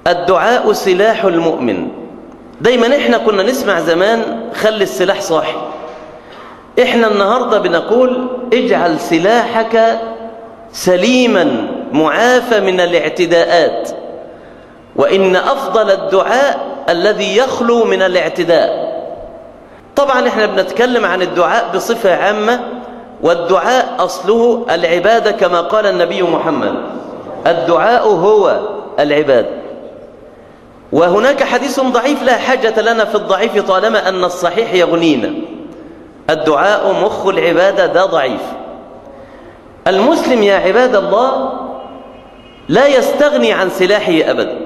الدعاء سلاح المؤمن دايما احنا كنا نسمع زمان خلي السلاح صاحي احنا النهاردة بنقول اجعل سلاحك سليما معافى من الاعتداءات وإن أفضل الدعاء الذي يخلو من الاعتداء طبعا احنا بنتكلم عن الدعاء بصفة عامة والدعاء أصله العبادة كما قال النبي محمد الدعاء هو العبادة وهناك حديث ضعيف لا حاجة لنا في الضعيف طالما أن الصحيح يغنينا الدعاء مخ العبادة ده ضعيف المسلم يا عباد الله لا يستغني عن سلاحه أبدا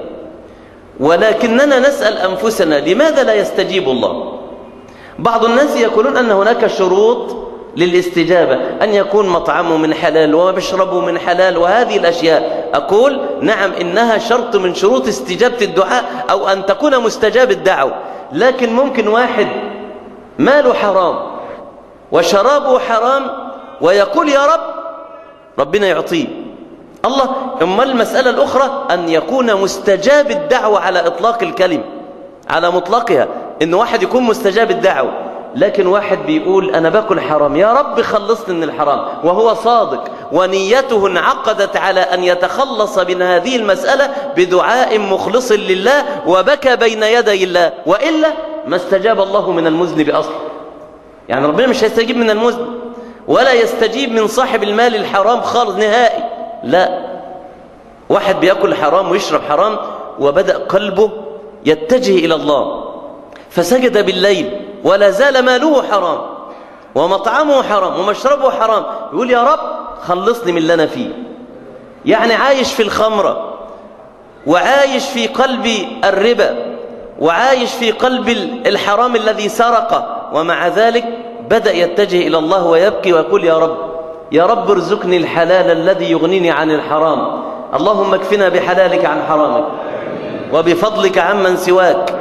ولكننا نسأل أنفسنا لماذا لا يستجيب الله بعض الناس يقولون أن هناك شروط للاستجابة أن يكون مطعمه من حلال ومشربه من حلال وهذه الأشياء أقول نعم إنها شرط من شروط استجابة الدعاء أو أن تكون مستجاب الدعوة لكن ممكن واحد ماله حرام وشرابه حرام ويقول يا رب ربنا يعطيه الله أما المسألة الأخرى أن يكون مستجاب الدعوة على إطلاق الكلمة على مطلقها إن واحد يكون مستجاب الدعوة لكن واحد بيقول أنا باكل حرام يا رب خلصني من الحرام وهو صادق ونيته انعقدت على أن يتخلص من هذه المسألة بدعاء مخلص لله وبكى بين يدي الله وإلا ما استجاب الله من المذنب أصلا يعني ربنا مش هيستجيب من المذنب ولا يستجيب من صاحب المال الحرام خالص نهائي لا واحد بيأكل حرام ويشرب حرام وبدأ قلبه يتجه إلى الله فسجد بالليل ولا زال ماله حرام ومطعمه حرام ومشربه حرام يقول يا رب خلصني من اللي أنا فيه يعني عايش في الخمرة وعايش في قلب الربا وعايش في قلب الحرام الذي سرق ومع ذلك بدأ يتجه إلى الله ويبكي ويقول يا رب يا رب ارزقني الحلال الذي يغنيني عن الحرام اللهم اكفنا بحلالك عن حرامك وبفضلك عمن سواك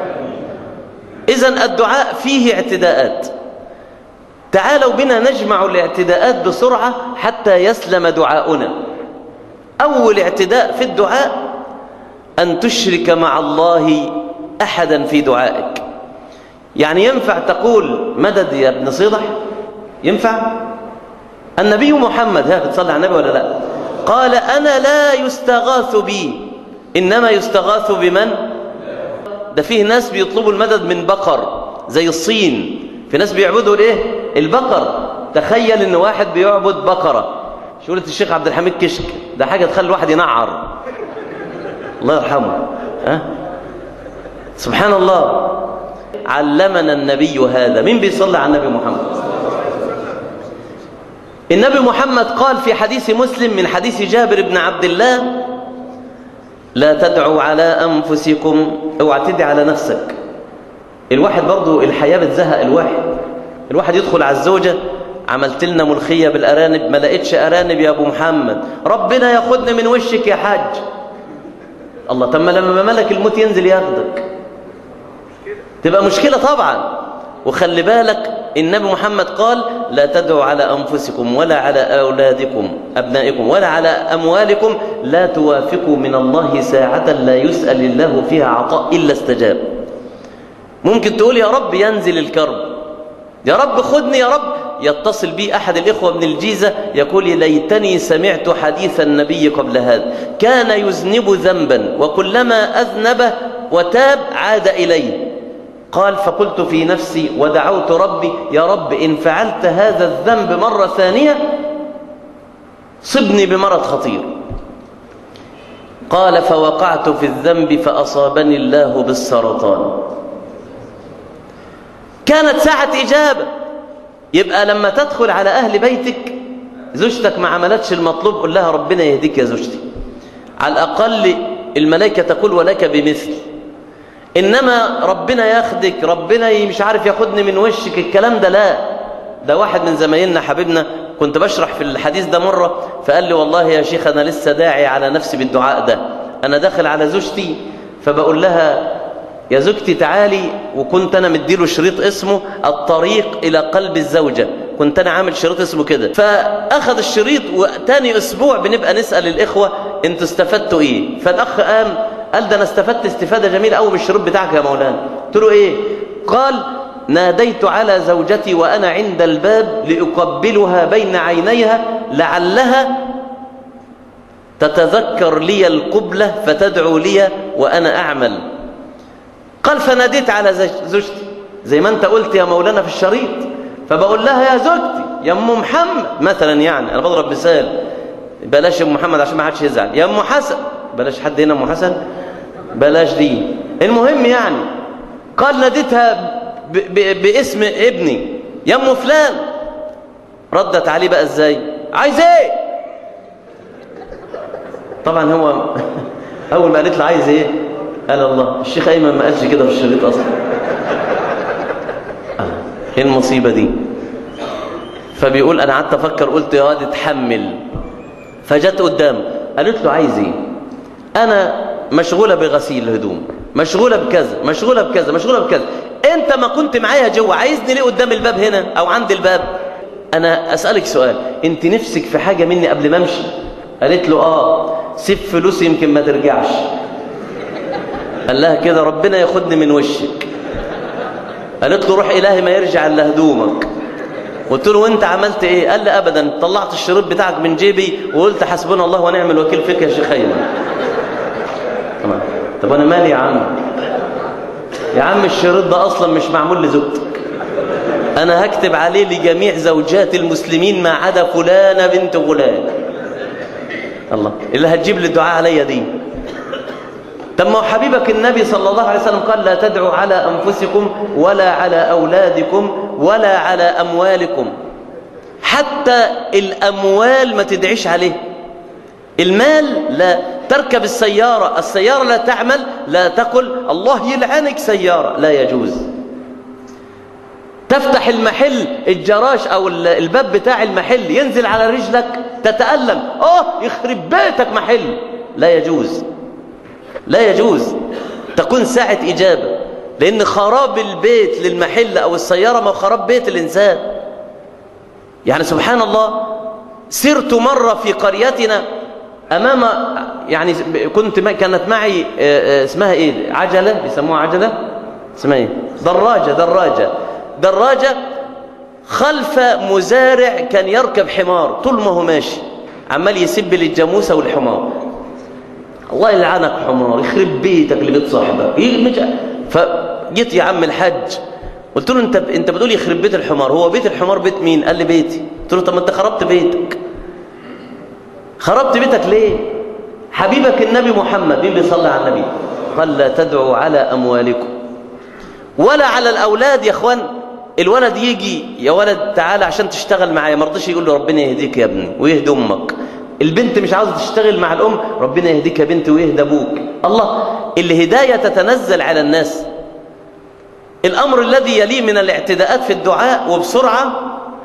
إذا الدعاء فيه اعتداءات تعالوا بنا نجمع الاعتداءات بسرعة حتى يسلم دعاؤنا أول اعتداء في الدعاء أن تشرك مع الله أحدا في دعائك يعني ينفع تقول مدد يا ابن صيدح ينفع النبي محمد ها بتصلي على النبي ولا لا قال أنا لا يستغاث بي إنما يستغاث بمن ده فيه ناس بيطلبوا المدد من بقر زي الصين في ناس بيعبدوا الايه البقر تخيل ان واحد بيعبد بقرة شورة الشيخ عبد الحميد كشك ده حاجة تخلي الواحد ينعر الله يرحمه ها سبحان الله علمنا النبي هذا مين بيصلي على النبي محمد النبي محمد قال في حديث مسلم من حديث جابر بن عبد الله لا تدعوا على أنفسكم اوعى تدعي على نفسك الواحد برضو الحياة بتزهق الواحد الواحد يدخل على الزوجة عملت لنا ملخية بالأرانب ما لقيتش أرانب يا أبو محمد ربنا ياخدني من وشك يا حاج الله طب ما لما ملك الموت ينزل ياخدك تبقى مشكلة طبعا وخلي بالك النبي محمد قال لا تدعوا على أنفسكم ولا على أولادكم أبنائكم ولا على أموالكم لا توافقوا من الله ساعة لا يسأل الله فيها عطاء إلا استجاب ممكن تقول يا رب ينزل الكرب يا رب خدني يا رب يتصل بي أحد الإخوة من الجيزة يقول ليتني سمعت حديث النبي قبل هذا كان يذنب ذنبا وكلما أذنب وتاب عاد إليه قال فقلت في نفسي ودعوت ربي يا رب إن فعلت هذا الذنب مرة ثانية صبني بمرض خطير قال فوقعت في الذنب فأصابني الله بالسرطان كانت ساعة إجابة يبقى لما تدخل على أهل بيتك زوجتك ما عملتش المطلوب قل لها ربنا يهديك يا زوجتي على الأقل الملائكة تقول ولك بمثل إنما ربنا ياخدك ربنا مش عارف ياخدني من وشك الكلام ده لا ده واحد من زمايلنا حبيبنا كنت بشرح في الحديث ده مرة فقال لي والله يا شيخ أنا لسه داعي على نفسي بالدعاء ده أنا داخل على زوجتي فبقول لها يا زوجتي تعالي وكنت أنا مديله شريط اسمه الطريق إلى قلب الزوجة كنت أنا عامل شريط اسمه كده فأخذ الشريط وتاني أسبوع بنبقى نسأل الإخوة انتوا استفدتوا إيه فالأخ قام قال ده انا استفدت استفادة جميلة قوي من الشرب بتاعك يا مولانا قلت له ايه قال ناديت على زوجتي وأنا عند الباب لأقبلها بين عينيها لعلها تتذكر لي القبلة فتدعو لي وأنا أعمل قال فناديت على زوجتي زي ما أنت قلت يا مولانا في الشريط فبقول لها يا زوجتي يا أم محمد مثلا يعني أنا بضرب مثال بلاش أم محمد عشان ما حدش يزعل يا أم حسن بلاش حد هنا أم حسن بلاش دي المهم يعني قال ناديتها باسم ابني يا ام فلان ردت عليه بقى ازاي عايز ايه طبعا هو اول ما قالت له عايز ايه قال الله الشيخ ايمن ما قالش كده في الشريط اصلا ايه المصيبه دي فبيقول انا قعدت افكر قلت يا واد اتحمل فجت قدام قالت له عايز ايه انا مشغوله بغسيل الهدوم مشغوله بكذا مشغوله بكذا مشغوله بكذا انت ما كنت معايا جوه عايزني ليه قدام الباب هنا او عند الباب انا اسالك سؤال انت نفسك في حاجه مني قبل ما امشي قالت له اه سيب فلوس يمكن ما ترجعش قال لها كده ربنا ياخدني من وشك قالت له روح الهي ما يرجع الا هدومك قلت له وانت عملت ايه قال لي ابدا طلعت الشريط بتاعك من جيبي وقلت حسبنا الله ونعم الوكيل فيك يا شيخ ايمن تمام طب انا مالي يا عم يا عم الشريط ده اصلا مش معمول لزوجتك انا هكتب عليه لجميع زوجات المسلمين ما عدا فلانه بنت فلان الله اللي هتجيب لي الدعاء عليا دي طب ما حبيبك النبي صلى الله عليه وسلم قال لا تدعوا على انفسكم ولا على اولادكم ولا على اموالكم حتى الاموال ما تدعيش عليه المال لا تركب السيارة السيارة لا تعمل لا تقل الله يلعنك سيارة لا يجوز تفتح المحل الجراش أو الباب بتاع المحل ينزل على رجلك تتألم أوه يخرب بيتك محل لا يجوز لا يجوز تكون ساعة إجابة لأن خراب البيت للمحل أو السيارة ما خراب بيت الإنسان يعني سبحان الله سرت مرة في قريتنا أمام يعني كنت كانت معي اسمها إيه عجلة بيسموها عجلة اسمها إيه دراجة دراجة دراجة خلف مزارع كان يركب حمار طول ما هو ماشي عمال يسب للجاموسة والحمار الله يلعنك حمار يخرب بيتك اللي بيت صاحبك فجيت يا عم الحج قلت له انت انت بتقول يخرب بيت الحمار هو بيت الحمار بيت مين قال لي بيتي قلت له طب ما انت خربت بيتك خربت بيتك ليه حبيبك النبي محمد مين بيصلي على النبي قال لا تدعوا على أموالكم ولا على الأولاد يا أخوان الولد يجي يا ولد تعالى عشان تشتغل معايا ما رضيش يقول له ربنا يهديك يا ابني ويهدي امك البنت مش عاوزه تشتغل مع الام ربنا يهديك يا بنت ويهدى ابوك الله الهدايه تتنزل على الناس الامر الذي يليه من الاعتداءات في الدعاء وبسرعه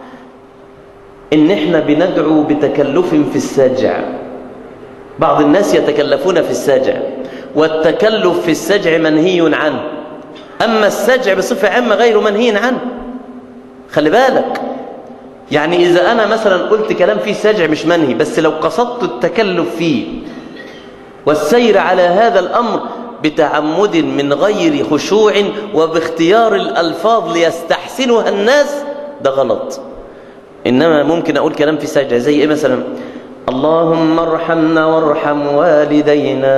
ان احنا بندعو بتكلف في السجع بعض الناس يتكلفون في السجع والتكلف في السجع منهي عنه أما السجع بصفة عامة غير منهي عنه خلي بالك يعني إذا أنا مثلا قلت كلام فيه سجع مش منهي بس لو قصدت التكلف فيه والسير على هذا الأمر بتعمد من غير خشوع وباختيار الألفاظ ليستحسنها الناس ده غلط إنما ممكن أقول كلام فيه سجع زي إيه مثلا اللهم ارحمنا وارحم والدينا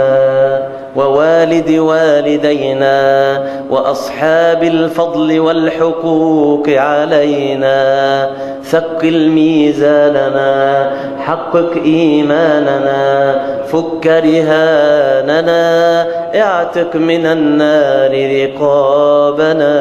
ووالد والدينا وأصحاب الفضل والحقوق علينا ثقل ميزاننا حقق إيماننا فك رهاننا اعتق من النار رقابنا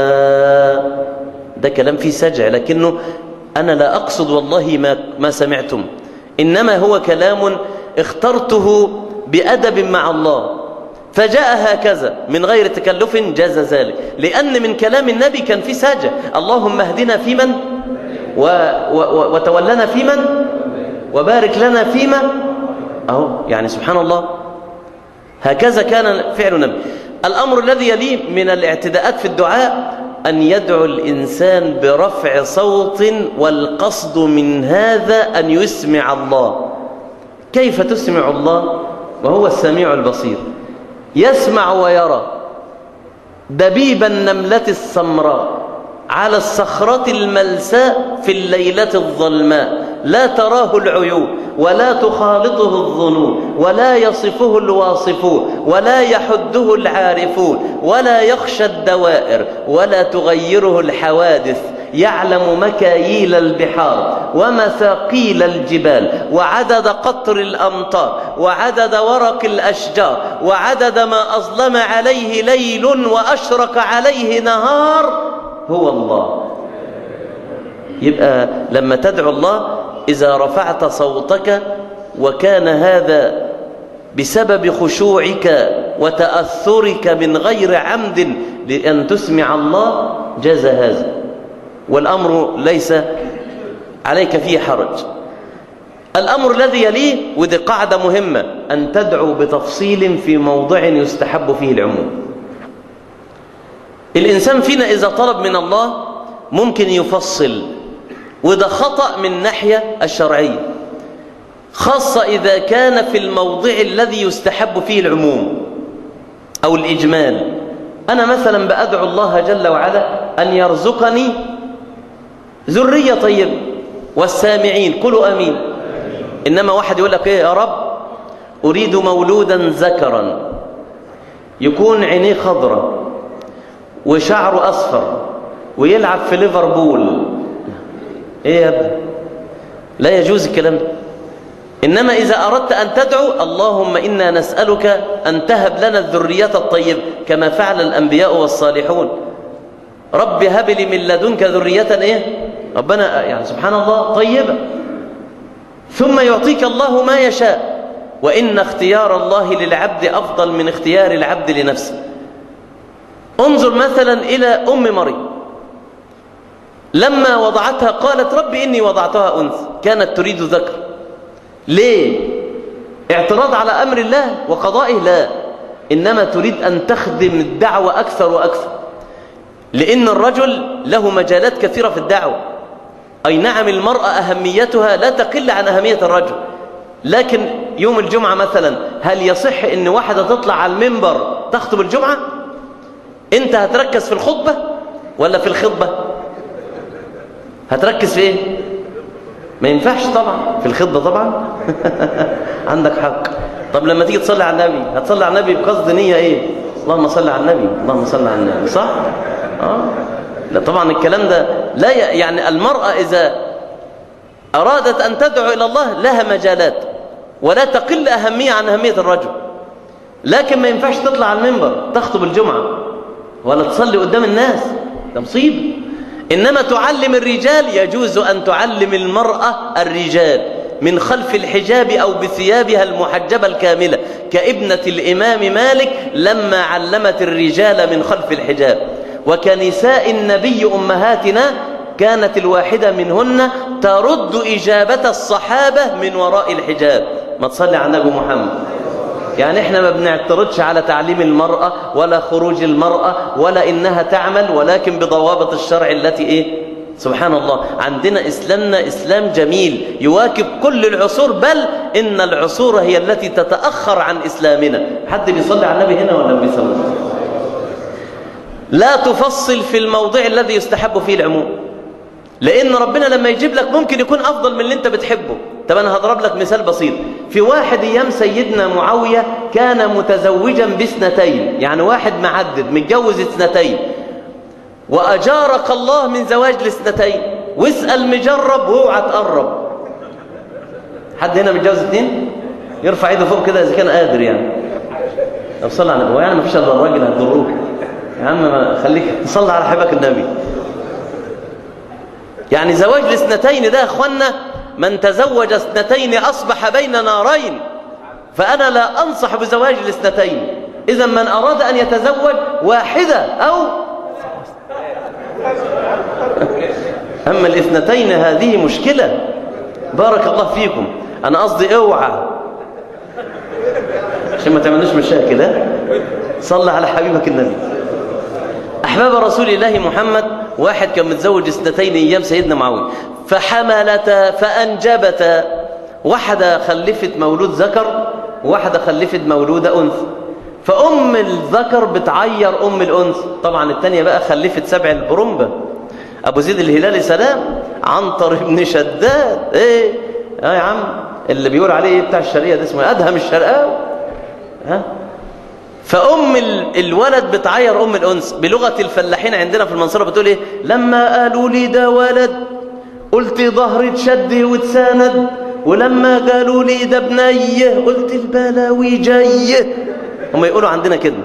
ده كلام فيه سجع لكنه أنا لا أقصد والله ما, ما سمعتم إنما هو كلام اخترته بأدب مع الله فجاء هكذا من غير تكلف جاز ذلك لأن من كلام النبي كان في ساجة اللهم اهدنا فيمن و و وتولنا فيمن وبارك لنا فيما أهو يعني سبحان الله هكذا كان فعل النبي الأمر الذي يليه من الاعتداءات في الدعاء أن يدعو الإنسان برفع صوت والقصد من هذا أن يسمع الله كيف تسمع الله وهو السميع البصير يسمع ويرى دبيب النملة السمراء على الصخرة الملساء في الليلة الظلماء لا تراه العيون ولا تخالطه الظنون ولا يصفه الواصفون ولا يحده العارفون ولا يخشى الدوائر ولا تغيره الحوادث يعلم مكاييل البحار ومثاقيل الجبال وعدد قطر الأمطار وعدد ورق الأشجار وعدد ما أظلم عليه ليل وأشرق عليه نهار هو الله يبقى لما تدعو الله إذا رفعت صوتك وكان هذا بسبب خشوعك وتأثرك من غير عمد لأن تسمع الله جاز هذا والأمر ليس عليك فيه حرج الأمر الذي يليه ودي قاعدة مهمة أن تدعو بتفصيل في موضع يستحب فيه العموم الإنسان فينا إذا طلب من الله ممكن يفصل وده خطأ من ناحية الشرعية خاصة إذا كان في الموضع الذي يستحب فيه العموم أو الإجمال أنا مثلا بأدعو الله جل وعلا أن يرزقني ذرية طيبة والسامعين قولوا أمين إنما واحد يقول لك إيه يا رب أريد مولودا ذكرا يكون عينيه خضرة وشعره أصفر ويلعب في ليفربول إيه يا ابني لا يجوز الكلام ده إنما إذا أردت أن تدعو اللهم إنا نسألك أن تهب لنا الذريات الطيبة كما فعل الأنبياء والصالحون رب هب لي من لدنك ذرية إيه ربنا يعني سبحان الله طيبة ثم يعطيك الله ما يشاء وإن اختيار الله للعبد أفضل من اختيار العبد لنفسه انظر مثلا إلى أم مريم لما وضعتها قالت رب إني وضعتها أنثى كانت تريد ذكر ليه اعتراض على أمر الله وقضائه لا إنما تريد أن تخدم الدعوة أكثر وأكثر لأن الرجل له مجالات كثيرة في الدعوة أي نعم المرأة أهميتها لا تقل عن أهمية الرجل لكن يوم الجمعة مثلا هل يصح أن واحدة تطلع على المنبر تخطب الجمعة أنت هتركز في الخطبة ولا في الخطبة هتركز في إيه ما ينفعش طبعا في الخطبة طبعا عندك حق طب لما تيجي تصلي على النبي هتصلي على النبي بقصد نية ايه اللهم صل على النبي اللهم صل على النبي صح اه لا طبعا الكلام ده لا ي... يعني المرأة إذا أرادت أن تدعو إلى الله لها مجالات ولا تقل أهمية عن أهمية الرجل لكن ما ينفعش تطلع على المنبر تخطب الجمعة ولا تصلي قدام الناس ده مصيبه إنما تعلم الرجال يجوز أن تعلم المرأة الرجال من خلف الحجاب أو بثيابها المحجبة الكاملة كابنة الإمام مالك لما علمت الرجال من خلف الحجاب وكنساء النبي أمهاتنا كانت الواحدة منهن ترد إجابة الصحابة من وراء الحجاب ما تصلي على نبي محمد يعني احنا ما بنعترضش على تعليم المرأة ولا خروج المرأة ولا إنها تعمل ولكن بضوابط الشرع التي إيه سبحان الله عندنا إسلامنا إسلام جميل يواكب كل العصور بل إن العصور هي التي تتأخر عن إسلامنا حد بيصلي على النبي هنا ولا بيصلي لا تفصل في الموضع الذي يستحب فيه العموم لأن ربنا لما يجيب لك ممكن يكون أفضل من اللي أنت بتحبه طب أنا هضرب لك مثال بسيط في واحد أيام سيدنا معاوية كان متزوجا باثنتين يعني واحد معدد متجوز اثنتين وأجارك الله من زواج الاثنتين واسأل مجرب واوعى تقرب حد هنا متجوز اثنين يرفع ايده فوق كده إذا كان قادر يعني طب صلى على النبي هو يعني ما فيش الا الراجل هتضروك يا عم خليك تصلي على حبيبك النبي يعني زواج الاثنتين ده يا اخوانا من تزوج اثنتين أصبح بين نارين فأنا لا أنصح بزواج الاثنتين إذا من أراد أن يتزوج واحدة أو أما الاثنتين هذه مشكلة بارك الله فيكم أنا قصدي اوعى عشان ما تعملوش مشاكل ها صلى على حبيبك النبي أحباب رسول الله محمد واحد كان متزوج اثنتين أيام سيدنا معاوية فحملتا فأنجبتا واحدة خلفت مولود ذكر وواحدة خلفت مولود أنثى فأم الذكر بتعير أم الأنثى طبعا التانية بقى خلفت سبع البرمبة أبو زيد الهلالي سلام عنتر بن شداد إيه اه يا عم اللي بيقول عليه إيه بتاع الشرقية ده اسمه أدهم الشرقاوي ها فأم الولد بتعير أم الأنثى بلغة الفلاحين عندنا في المنصورة بتقول إيه لما قالوا لي ده ولد قلت ظهري اتشد واتساند ولما قالوا لي ده بنيه قلت البلاوي جايه هم يقولوا عندنا كده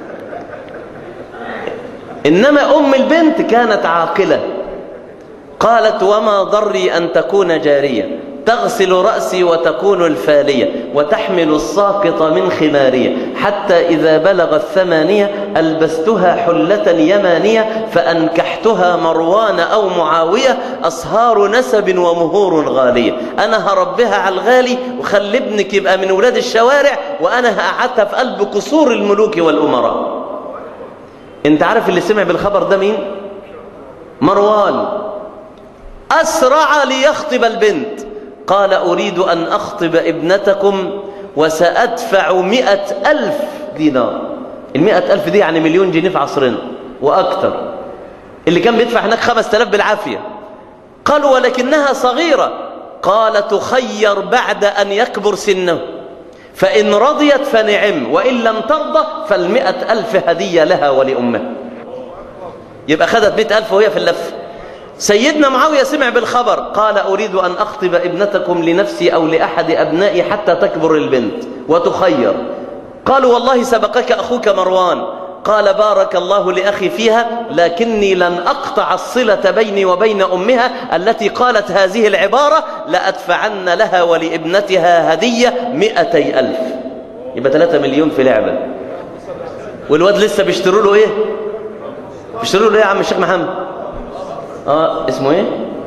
إنما أم البنت كانت عاقلة قالت وما ضري أن تكون جارية تغسل رأسي وتكون الفالية وتحمل الساقط من خمارية حتى إذا بلغ الثمانية ألبستها حلة يمانية فأنكحتها مروان أو معاوية أصهار نسب ومهور غالية أنا هربها على الغالي وخلي ابنك يبقى من ولاد الشوارع وأنا هقعدها في قلب قصور الملوك والأمراء انت عارف اللي سمع بالخبر ده مين مروان أسرع ليخطب البنت قال أريد أن أخطب ابنتكم وسأدفع مئة ألف دينار المئة ألف دي يعني مليون جنيه في عصرنا وأكثر اللي كان بيدفع هناك خمس تلاف بالعافية قالوا ولكنها صغيرة قال تخير بعد أن يكبر سنه فإن رضيت فنعم وإن لم ترضى فالمئة ألف هدية لها ولأمها يبقى خدت مئة ألف وهي في اللف سيدنا معاوية سمع بالخبر قال أريد أن أخطب ابنتكم لنفسي أو لأحد أبنائي حتى تكبر البنت وتخير قالوا والله سبقك أخوك مروان قال بارك الله لأخي فيها لكني لن أقطع الصلة بيني وبين أمها التي قالت هذه العبارة لأدفعن لها ولابنتها هدية مئتي ألف يبقى 3 مليون في لعبة والواد لسه بيشتروا له ايه بيشتروا له ايه يا عم الشيخ محمد اه اسمه ايه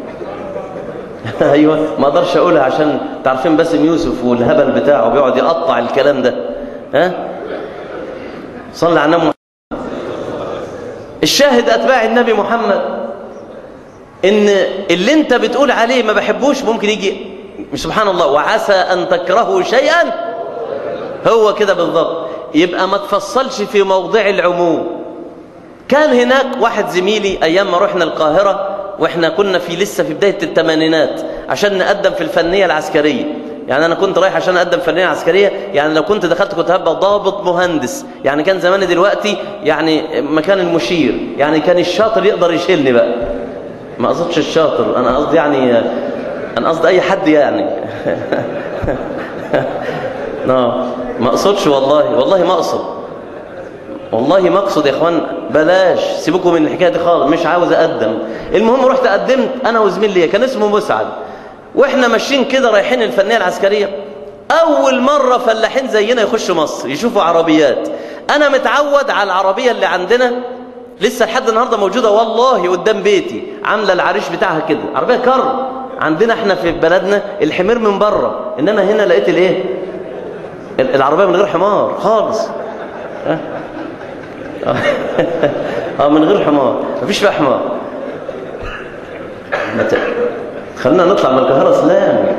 ايوه ما اقدرش اقولها عشان تعرفين باسم يوسف والهبل بتاعه بيقعد يقطع الكلام ده ها صلى على النبي الشاهد اتباع النبي محمد ان اللي انت بتقول عليه ما بحبوش ممكن يجي سبحان الله وعسى ان تكرهوا شيئا هو كده بالضبط يبقى ما تفصلش في موضع العموم كان هناك واحد زميلي أيام ما رحنا القاهرة وإحنا كنا في لسه في بداية الثمانينات عشان نقدم في الفنية العسكرية يعني أنا كنت رايح عشان أقدم في الفنية العسكرية يعني لو كنت دخلت كنت هبقى ضابط مهندس يعني كان زماني دلوقتي يعني مكان المشير يعني كان الشاطر يقدر يشيلني بقى ما قصدش الشاطر أنا قصدي يعني أنا قصدي أي حد يعني ما أقصدش والله والله ما أقصد والله ما اقصد يا اخوان بلاش سيبكم من الحكايه دي خالص مش عاوز اقدم المهم رحت قدمت انا وزميل ليا كان اسمه مسعد واحنا ماشيين كده رايحين الفنيه العسكريه اول مره فلاحين زينا يخشوا مصر يشوفوا عربيات انا متعود على العربيه اللي عندنا لسه لحد النهارده موجوده والله قدام بيتي عامله العريش بتاعها كده عربيه كر عندنا احنا في بلدنا الحمير من بره انما هنا لقيت الايه العربيه من غير حمار خالص أه؟ اه من غير حمار مفيش فيها حمار خلينا نطلع من القاهره سلام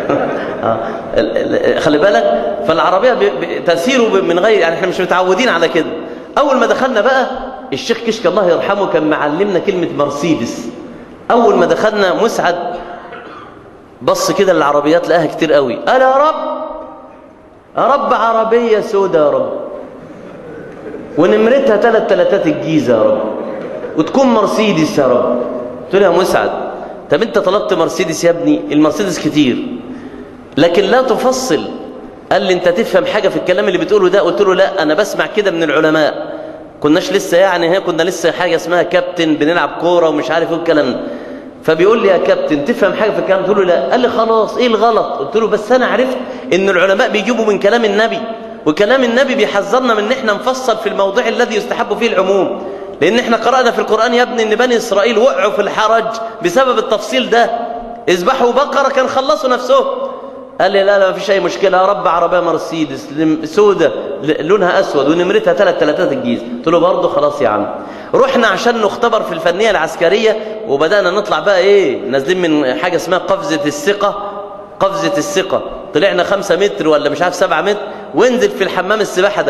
آه. خلي بالك فالعربيه تسير من غير يعني احنا مش متعودين على كده اول ما دخلنا بقى الشيخ كشك الله يرحمه كان معلمنا كلمه مرسيدس اول ما دخلنا مسعد بص كده للعربيات لقاها كتير قوي قال يا رب يا رب عربيه سوداء يا رب ونمرتها ثلاث ثلاثات الجيزة يا رب وتكون مرسيدس يا رب قلت له يا مسعد طب انت طلبت مرسيدس يا ابني المرسيدس كتير لكن لا تفصل قال لي انت تفهم حاجة في الكلام اللي بتقوله ده قلت له لا انا بسمع كده من العلماء كناش لسه يعني هي كنا لسه حاجة اسمها كابتن بنلعب كورة ومش عارف ايه الكلام ده فبيقول لي يا كابتن تفهم حاجة في الكلام قلت له لا قال لي خلاص ايه الغلط قلت له بس انا عرفت ان العلماء بيجيبوا من كلام النبي وكلام النبي بيحذرنا من ان احنا نفصل في الموضوع الذي يستحب فيه العموم لان احنا قرأنا في القرآن يا ابني ان بني اسرائيل وقعوا في الحرج بسبب التفصيل ده اذبحوا بقرة كان خلصوا نفسهم قال لي لا لا ما فيش اي مشكلة يا رب عربية مرسيدس سودة لونها اسود ونمرتها ثلاث ثلاثات الجيز قلت له برضه خلاص يا عم رحنا عشان نختبر في الفنية العسكرية وبدأنا نطلع بقى ايه نازلين من حاجة اسمها قفزة الثقة قفزة الثقة طلعنا خمسة متر ولا مش عارف سبعة متر وانزل في الحمام السباحة ده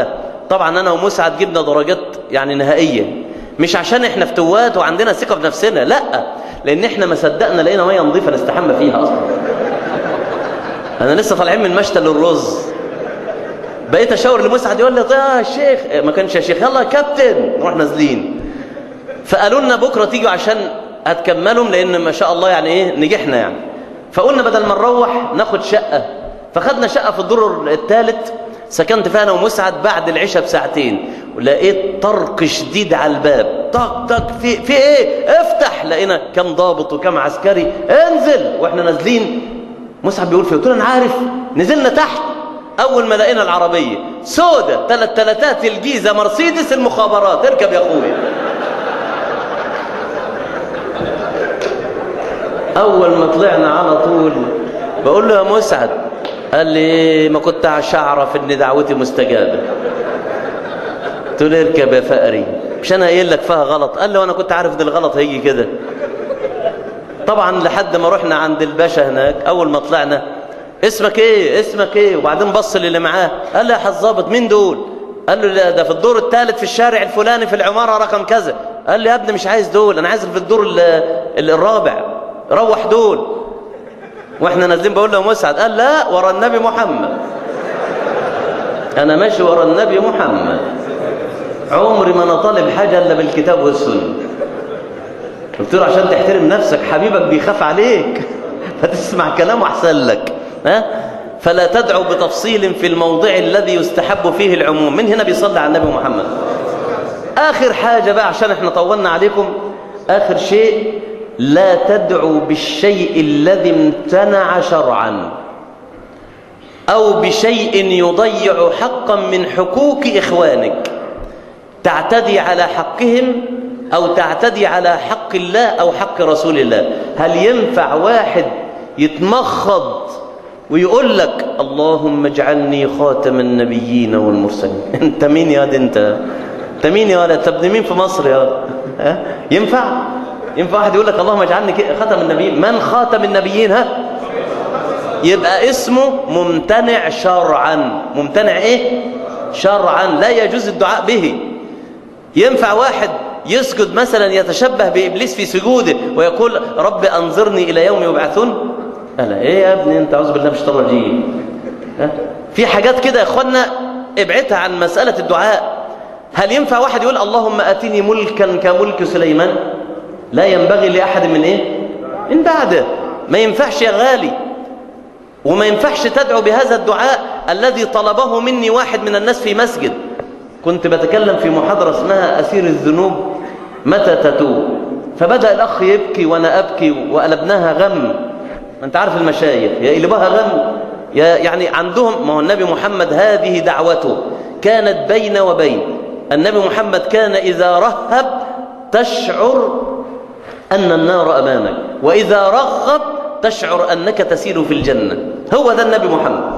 طبعا انا ومسعد جبنا درجات يعني نهائيه مش عشان احنا فتوات وعندنا ثقه في نفسنا لا لان احنا ما صدقنا لقينا ميه نظيفه نستحمى فيها اصلا انا لسه طالعين من مشتل الرز بقيت اشاور لمسعد يقول لي يا شيخ ما كانش يا شيخ يلا يا كابتن نروح نازلين فقالوا لنا بكره تيجوا عشان هتكملهم لان ما شاء الله يعني ايه نجحنا يعني فقلنا بدل ما نروح ناخد شقه فخدنا شقه في الدور الثالث سكنت فيها انا ومسعد بعد العشاء بساعتين ولقيت طرق شديد على الباب طق طق في في ايه افتح لقينا كم ضابط وكم عسكري انزل واحنا نازلين مسعد بيقول فيه قلت له انا عارف نزلنا تحت اول ما لقينا العربيه سودة ثلاث ثلاثات الجيزه مرسيدس المخابرات اركب يا اخويا اول ما طلعنا على طول بقول له يا مسعد قال لي ما كنت اعرف ان دعوتي مستجابه قلت له اركب يا فقري مش انا قايل لك فيها غلط قال لي وانا كنت عارف ان الغلط هيجي كده طبعا لحد ما رحنا عند الباشا هناك اول ما طلعنا اسمك ايه اسمك ايه وبعدين بص للي معاه قال له يا حظابط مين دول قال له لا ده في الدور الثالث في الشارع الفلاني في العماره رقم كذا قال لي يا ابني مش عايز دول انا عايز في الدور ال ال الرابع روح دول واحنا نازلين بقول له مسعد قال لا ورا النبي محمد انا ماشي ورا النبي محمد عمري ما انا طالب حاجه الا بالكتاب والسنه قلت له عشان تحترم نفسك حبيبك بيخاف عليك فتسمع كلامه احسن لك ها فلا تدعو بتفصيل في الموضع الذي يستحب فيه العموم من هنا بيصلي على النبي محمد آخر حاجة بقى عشان احنا طولنا عليكم آخر شيء لا تدعو بالشيء الذي امتنع شرعا أو بشيء يضيع حقا من حقوق إخوانك تعتدي على حقهم أو تعتدي على حق الله أو حق رسول الله هل ينفع واحد يتمخض ويقول لك اللهم اجعلني خاتم النبيين والمرسلين انت مين يا دي انت انت مين يا ولد طب مين في مصر يا ها ينفع ينفع واحد يقول لك اللهم اجعلني خاتم النبيين من خاتم النبيين ها يبقى اسمه ممتنع شرعا ممتنع ايه شرعا لا يجوز الدعاء به ينفع واحد يسجد مثلا يتشبه بإبليس في سجوده ويقول رب أنظرني إلى يوم يبعثون ألا إيه يا ابني أنت أعوذ بالله مش الرجيم في حاجات كده يا إخوانا ابعدها عن مسألة الدعاء هل ينفع واحد يقول اللهم أتني ملكا كملك سليمان لا ينبغي لأحد من إيه من بعده ما ينفعش يا غالي وما ينفعش تدعو بهذا الدعاء الذي طلبه مني واحد من الناس في مسجد كنت بتكلم في محاضرة اسمها أسير الذنوب متى تتوب فبدأ الأخ يبكي وأنا أبكي وقلبناها غم ما أنت عارف المشايخ يقلبها غم يعني عندهم ما هو النبي محمد هذه دعوته كانت بين وبين النبي محمد كان إذا رهب تشعر أن النار أمامك وإذا رغب تشعر أنك تسير في الجنة هو ذا النبي محمد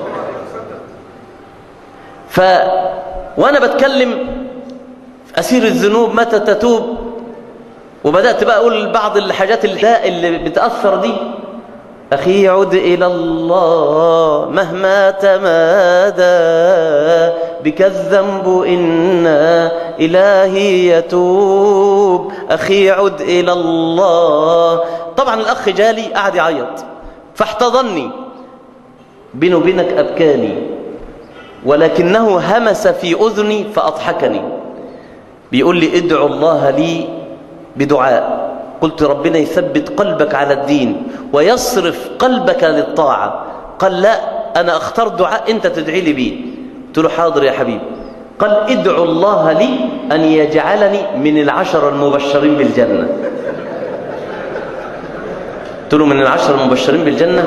ف وأنا بتكلم أسير الذنوب متى تتوب وبدأت بقى أقول بعض الحاجات اللي, اللي بتأثر دي أخي عد إلى الله مهما تمادى بك الذنب إن إلهي يتوب أخي عد إلى الله طبعا الأخ جالي قعد يعيط فاحتضني بينه وبينك أبكاني ولكنه همس في أذني فأضحكني بيقول لي ادعو الله لي بدعاء قلت ربنا يثبت قلبك على الدين ويصرف قلبك للطاعة قال لا أنا أختار دعاء أنت تدعي لي بيه قلت له حاضر يا حبيبي قال ادعو الله لي أن يجعلني من العشر المبشرين بالجنة قلت له من العشر المبشرين بالجنة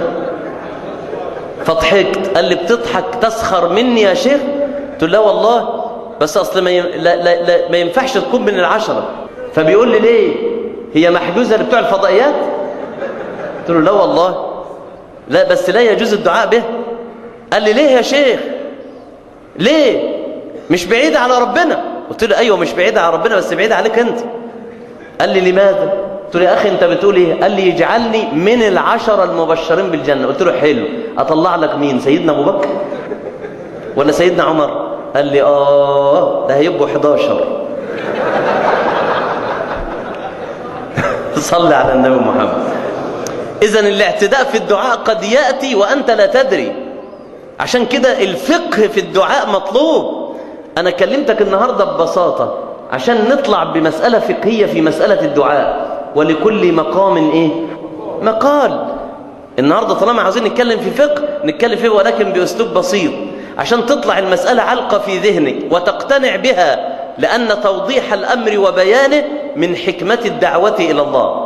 فضحكت قال لي بتضحك تسخر مني يا شيخ قلت له لا والله بس أصل ما, لا لا لا ما ينفعش تكون من العشرة فبيقول لي ليه هي محجوزة لبتوع الفضائيات قلت له لا والله لا بس لا يجوز الدعاء به قال لي ليه يا شيخ ليه مش بعيد على ربنا قلت له ايوه مش بعيد على ربنا بس بعيد عليك انت قال لي لماذا قلت له يا اخي انت بتقول ايه قال لي يجعلني من العشرة المبشرين بالجنة قلت له حلو اطلع لك مين سيدنا ابو بكر ولا سيدنا عمر قال لي آه ده هيبقوا 11 صلي على النبي محمد إذا الاعتداء في الدعاء قد يأتي وأنت لا تدري عشان كده الفقه في الدعاء مطلوب أنا كلمتك النهاردة ببساطة عشان نطلع بمسألة فقهية في مسألة الدعاء ولكل مقام إيه؟ مقال النهاردة طالما عاوزين نتكلم في فقه نتكلم فيه ولكن بأسلوب بسيط عشان تطلع المسألة علقة في ذهنك وتقتنع بها لأن توضيح الأمر وبيانه من حكمة الدعوة إلى الله